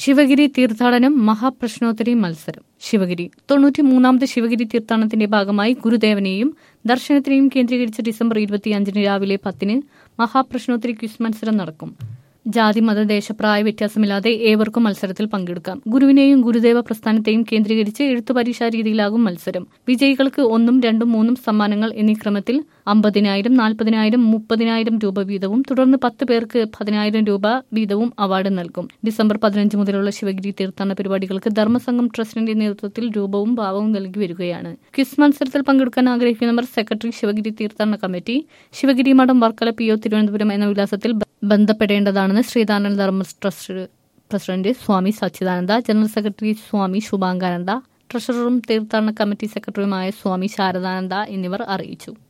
ശിവഗിരി തീർത്ഥാടനം മഹാപ്രശ്നോത്തരി മത്സരം ശിവഗിരി തൊണ്ണൂറ്റി മൂന്നാമത് ശിവഗിരി തീർത്ഥാടനത്തിന്റെ ഭാഗമായി ഗുരുദേവനെയും ദർശനത്തിനെയും കേന്ദ്രീകരിച്ച് ഡിസംബർ ഇരുപത്തിയഞ്ചിന് രാവിലെ പത്തിന് മഹാപ്രശ്നോത്തരി ക്വിസ് മത്സരം നടക്കും ജാതി മത ദേശപ്രായ വ്യത്യാസമില്ലാതെ ഏവർക്കും മത്സരത്തിൽ പങ്കെടുക്കാം ഗുരുവിനെയും ഗുരുദേവ പ്രസ്ഥാനത്തെയും കേന്ദ്രീകരിച്ച് എഴുത്തു പരീക്ഷാ രീതിയിലാകും മത്സരം വിജയികൾക്ക് ഒന്നും രണ്ടും മൂന്നും സമ്മാനങ്ങൾ എന്നീ ക്രമത്തിൽ അമ്പതിനായിരം നാൽപ്പതിനായിരം മുപ്പതിനായിരം രൂപ വീതവും തുടർന്ന് പത്ത് പേർക്ക് പതിനായിരം രൂപ വീതവും അവാർഡ് നൽകും ഡിസംബർ പതിനഞ്ച് മുതലുള്ള ശിവഗിരി തീർത്ഥാടന പരിപാടികൾക്ക് ധർമ്മസംഘം ട്രസ്റ്റിന്റെ നേതൃത്വത്തിൽ രൂപവും ഭാവവും നൽകി വരികയാണ് ക്വിസ് മത്സരത്തിൽ പങ്കെടുക്കാൻ ആഗ്രഹിക്കുന്നവർ സെക്രട്ടറി ശിവഗിരി തീർത്ഥാടന കമ്മിറ്റി ശിവഗിരി മഠം വർക്കല പി ഒ തിരുവനന്തപുരം എന്ന വിലാസത്തിൽ ബന്ധപ്പെടേണ്ടതാണെന്ന് ശ്രീദാനന്ദ Dharma trust president Swami Sachidananda general secretary Swami Shubhangananda ട്രഷററും തീർത്ഥാടന കമ്മിറ്റി സെക്രട്ടറിയുമായ സ്വാമി ശാരദാനന്ദ എന്നിവർ അറിയിച്ചു